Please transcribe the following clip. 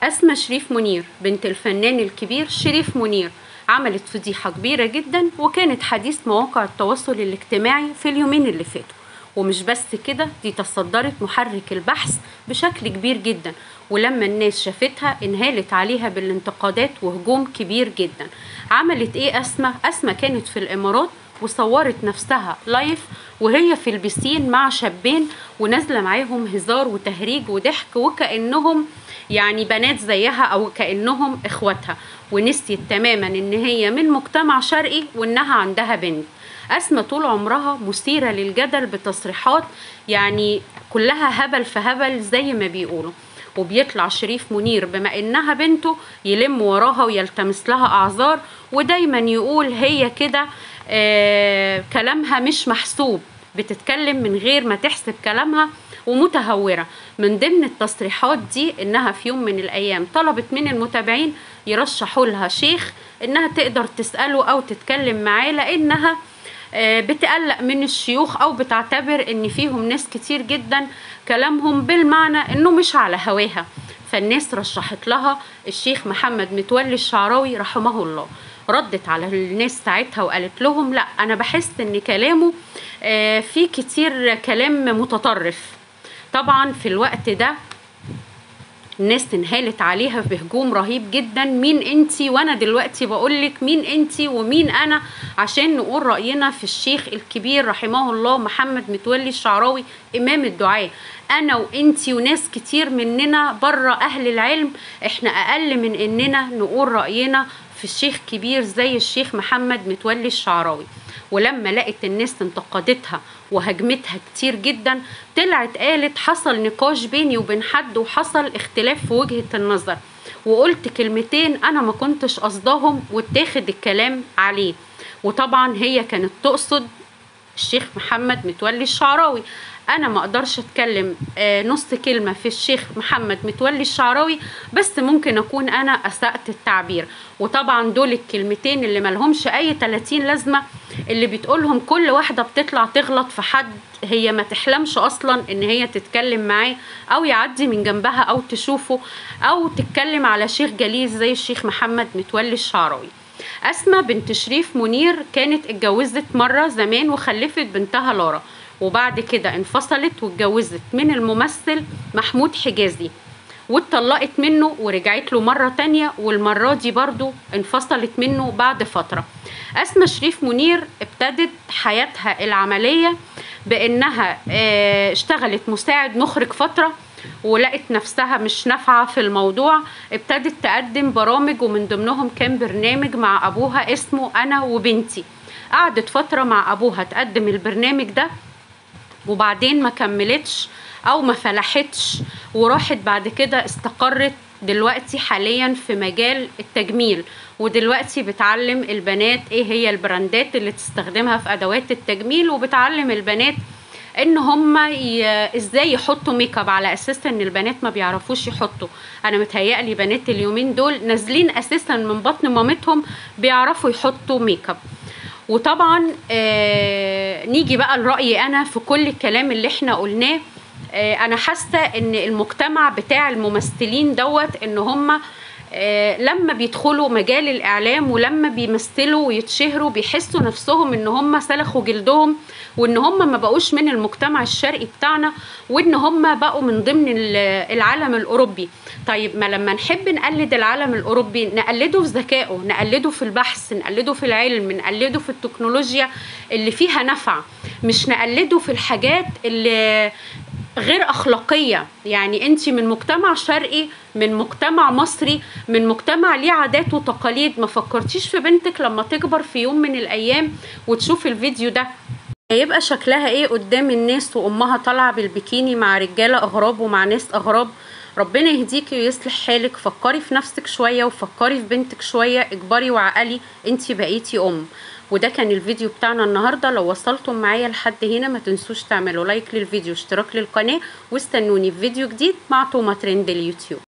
أسمى شريف منير بنت الفنان الكبير شريف منير عملت فضيحة كبيرة جدا وكانت حديث مواقع التواصل الاجتماعي في اليومين اللي فاتوا ومش بس كده دي تصدرت محرك البحث بشكل كبير جدا ولما الناس شافتها انهالت عليها بالانتقادات وهجوم كبير جدا عملت ايه أسمى؟ أسمى كانت في الإمارات وصورت نفسها لايف وهي في البسين مع شابين ونازله معاهم هزار وتهريج وضحك وكانهم يعني بنات زيها او كانهم اخواتها ونسيت تماما ان هي من مجتمع شرقي وانها عندها بنت أسمى طول عمرها مثيرة للجدل بتصريحات يعني كلها هبل في هبل زي ما بيقولوا وبيطلع شريف منير بما انها بنته يلم وراها ويلتمس لها اعذار ودايما يقول هي كده آه كلامها مش محسوب بتتكلم من غير ما تحسب كلامها ومتهورة من ضمن التصريحات دي انها في يوم من الايام طلبت من المتابعين يرشحوا لها شيخ انها تقدر تسأله او تتكلم معاه لانها بتقلق من الشيوخ او بتعتبر ان فيهم ناس كتير جدا كلامهم بالمعنى انه مش على هواها فالناس رشحت لها الشيخ محمد متولي الشعراوي رحمه الله ردت على الناس ساعتها وقالت لهم لا انا بحس ان كلامه فيه كتير كلام متطرف طبعا في الوقت ده الناس انهالت عليها بهجوم رهيب جدا مين انتي وانا دلوقتي بقولك مين انتي ومين انا عشان نقول راينا في الشيخ الكبير رحمه الله محمد متولي الشعراوي امام الدعاء انا وانتي وناس كتير مننا بره اهل العلم احنا اقل من اننا نقول راينا في الشيخ كبير زي الشيخ محمد متولي الشعراوي ولما لقت الناس انتقدتها وهجمتها كتير جدا طلعت قالت حصل نقاش بيني وبين حد وحصل اختلاف في وجهة النظر وقلت كلمتين انا ما كنتش قصداهم واتاخد الكلام عليه وطبعا هي كانت تقصد الشيخ محمد متولي الشعراوي انا ما اقدرش اتكلم نص كلمه في الشيخ محمد متولي الشعراوي بس ممكن اكون انا اسات التعبير وطبعا دول الكلمتين اللي ملهمش اي 30 لازمه اللي بتقولهم كل واحده بتطلع تغلط في حد هي ما تحلمش اصلا ان هي تتكلم معاه او يعدي من جنبها او تشوفه او تتكلم على شيخ جليل زي الشيخ محمد متولي الشعراوي أسمى بنت شريف منير كانت اتجوزت مرة زمان وخلفت بنتها لارا وبعد كده انفصلت واتجوزت من الممثل محمود حجازي واتطلقت منه ورجعت له مرة تانية والمرة دي برضو انفصلت منه بعد فترة أسمى شريف منير ابتدت حياتها العملية بأنها اشتغلت مساعد مخرج فترة ولقت نفسها مش نافعة في الموضوع ابتدت تقدم برامج ومن ضمنهم كان برنامج مع أبوها اسمه أنا وبنتي قعدت فترة مع أبوها تقدم البرنامج ده وبعدين ما كملتش أو ما فلحتش وراحت بعد كده استقرت دلوقتي حاليا في مجال التجميل ودلوقتي بتعلم البنات ايه هي البراندات اللي تستخدمها في ادوات التجميل وبتعلم البنات ان هم ي... ازاي يحطوا ميك اب على اساس ان البنات ما بيعرفوش يحطوا انا متهيألي بنات اليومين دول نازلين اساسا من بطن مامتهم بيعرفوا يحطوا ميك اب وطبعا آه نيجي بقى لرأيي انا في كل الكلام اللي احنا قلناه آه انا حاسه ان المجتمع بتاع الممثلين دوت ان هم آه لما بيدخلوا مجال الاعلام ولما بيمثلوا ويتشهروا بيحسوا نفسهم ان هم سلخوا جلدهم وان هم ما بقوش من المجتمع الشرقي بتاعنا وان هم بقوا من ضمن العالم الاوروبي طيب ما لما نحب نقلد العالم الاوروبي نقلده في ذكائه نقلده في البحث نقلده في العلم نقلده في التكنولوجيا اللي فيها نفع مش نقلده في الحاجات اللي غير اخلاقيه يعني انت من مجتمع شرقي من مجتمع مصري من مجتمع ليه عادات وتقاليد ما فكرتيش في بنتك لما تكبر في يوم من الايام وتشوف الفيديو ده هيبقى شكلها ايه قدام الناس وامها طالعه بالبيكيني مع رجاله اغراب ومع ناس اغراب ربنا يهديكي ويصلح حالك فكري في نفسك شويه وفكري في بنتك شويه اجبري وعقلي انت بقيتي ام وده كان الفيديو بتاعنا النهارده لو وصلتم معايا لحد هنا ما تنسوش تعملوا لايك للفيديو اشتراك للقناه واستنوني في فيديو جديد مع توما ترند اليوتيوب